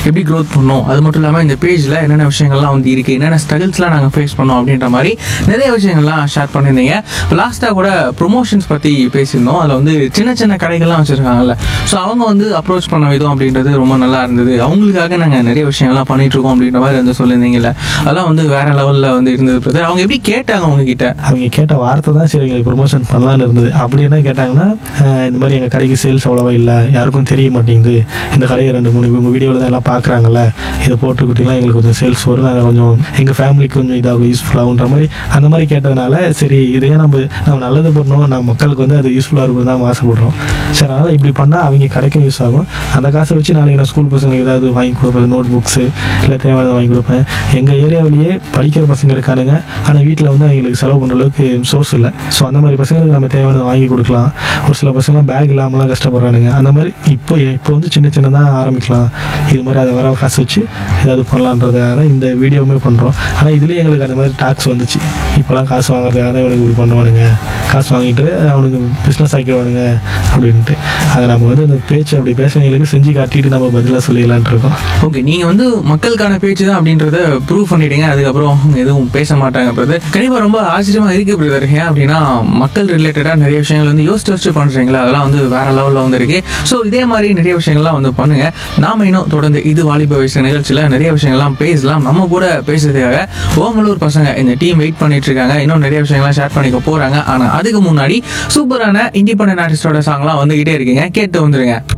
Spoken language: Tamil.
எப்படி க்ரோத் பண்ணோம் அது மட்டும் இல்லாமல் இந்த பேஜில் என்னென்ன விஷயங்கள்லாம் வந்து இருக்குது என்னென்ன ஸ்ட்ரகிள்ஸ்லாம் நாங்கள் ஃபேஸ் பண்ணோம் அப்படின்ற மாதிரி நிறைய விஷயங்கள்லாம் ஷேர் பண்ணியிருந்தீங்க லாஸ்ட்டாக கூட ப்ரொமோஷன்ஸ் பற்றி பேசியிருந்தோம் அதில் வந்து சின்ன சின்ன கடைகள்லாம் வச்சுருக்காங்கல்ல ஸோ அவங்க வந்து அப்ரோச் பண்ண விதம் அப்படின்றது ரொம்ப நல்லா இருந்தது அவங்களுக்காக நாங்கள் நிறைய விஷயங்கள்லாம் பண்ணிட்டு இருக்கோம் அப்படின்ற மாதிரி வந்து சொல்லியிருந்தீங்கல்ல அதெல்லாம் வந்து வேற லெவலில் வந்து இருந்தது பிரதர் அவங்க எப்படி கேட்டாங்க உங்ககிட்ட அவங்க கேட்ட வார்த்தை தான் சரி எங்களுக்கு ப்ரொமோஷன் பண்ணலான்னு இருந்தது அப்படி என்ன கேட்டாங்கன்னா அஹ் இந்த மாதிரி எங்கள் கடைக்கு சேல்ஸ் அவ்வளோவா இல்லை யாருக்கும் தெரிய மாட்டேங்குது இந்த கடையை ரெண்டு மூணு உங்கள் வீடியோவில் தான் எல்லாம் பார்க்குறாங்கல்ல இதை போட்டுக்கிட்டிங்கன்னா எங்களுக்கு கொஞ்சம் சேல்ஸ் வரும் நாங்கள் கொஞ்சம் எங்கள் ஃபேமிலிக்கு கொஞ்சம் இதாகும் யூஸ்ஃபுல்லாகுன்ற மாதிரி அந்த மாதிரி கேட்டதுனால சரி இதையே நம்ம நம்ம நல்லது பண்ணோம் நம்ம மக்களுக்கு வந்து அது யூஸ்ஃபுல்லாக இருக்கும் தான் ஆசைப்படுறோம் சரி அதனால் இப்படி பண்ணால் அவங்க கடைக்கும் யூஸ் ஆகும் அந்த காசை வச்சு நாளைக்கு நான் ஸ்கூல் பசங்களுக்கு ஏதாவது வாங்கி கொடுப்பேன் நோட் புக்ஸு இல்லை தேவையானதை வாங்கி கொடுப்பேன் எங்கள் ஏரியாவிலேயே படிக்கிற பசங்க இருக்கானுங்க ஆனால் வீட்டில் வந்து அவங்களுக்கு செலவு பண்ணுற அளவுக்கு சோர்ஸ் இல்லை ஸோ அந்த மாதிரி பசங்களுக்கு நம்ம தேவையானதை வாங்கி கொடுக்கலாம் ஒரு சில பசங்க பேக் இல்லாமலாம் கஷ்டப்படுறானுங்க அந்த மாதிரி இப்போ இப்போ வந்து சின்ன சின்னதாக ஆரம்பிக்கலாம் இது மாதிரி அதை வர காசு வச்சு ஏதாவது பண்ணலான்றதுக்காக தான் இந்த வீடியோவுமே பண்ணுறோம் ஆனால் இதுலேயே எங்களுக்கு அந்த மாதிரி டாக்ஸ் வந்துச்சு இப்போலாம் காசு வாங்குறதுக்காக தான் இவனுக்கு இப்படி பண்ணுவானுங்க காசு வாங்கிட்டு அவனுக்கு பிஸ்னஸ் ஆக்கிடுவானுங்க அப்படின்ட்டு அதை நம்ம வந்து அந்த பேச்சு அப்படி பேசுறவங்களுக்கு செஞ்சு காட்டிட்டு நம்ம பதிலாக சொல்லிடலான்ட்டு இருக்கோம் ஓகே நீங்கள் வந்து மக்களுக்கான பேச்சு தான் அப்படின்றத ப்ரூவ் பண்ணிட்டீங்க அதுக்கப்புறம் அவங்க எதுவும் பேச மாட்டாங்க பிரதர் கண்டிப்பாக ரொம்ப ஆச்சரியமாக இருக்குது பிரதர் ஏன் அப்படின்னா மக்கள் ரிலேட்டடாக நிறைய விஷயங்கள் வந்து யோசிச்சு யோசிச்சு பண்ணுறீங்களா அதெல்லாம் வந்து வேற லெவலில் வந்து இருக்கு ஸோ இதே மாதிரி நிறைய விஷயங்கள்லாம் வந்து பண்ணுங்க நாம இன்னும் தொடர்ந்து இது வாலிப வயசு நிகழ்ச்சியில் நிறைய விஷயங்கள்லாம் பேசலாம் நம்ம கூட பேசுறதுக்காக ஓமலூர் பசங்க இந்த டீம் வெயிட் பண்ணிட்டு இருக்காங்க இன்னும் நிறைய விஷயங்கள்லாம் ஷேர் பண்ணிக்க போறாங்க ஆனால் அதுக்கு முன்னாடி சூப்பரான இண்டிபெண்டன்ட் ஆர்டிஸ்டோட சாங்லாம் வந்துகிட்டே இருக்கீங்க கேட்டு வந்துருங்க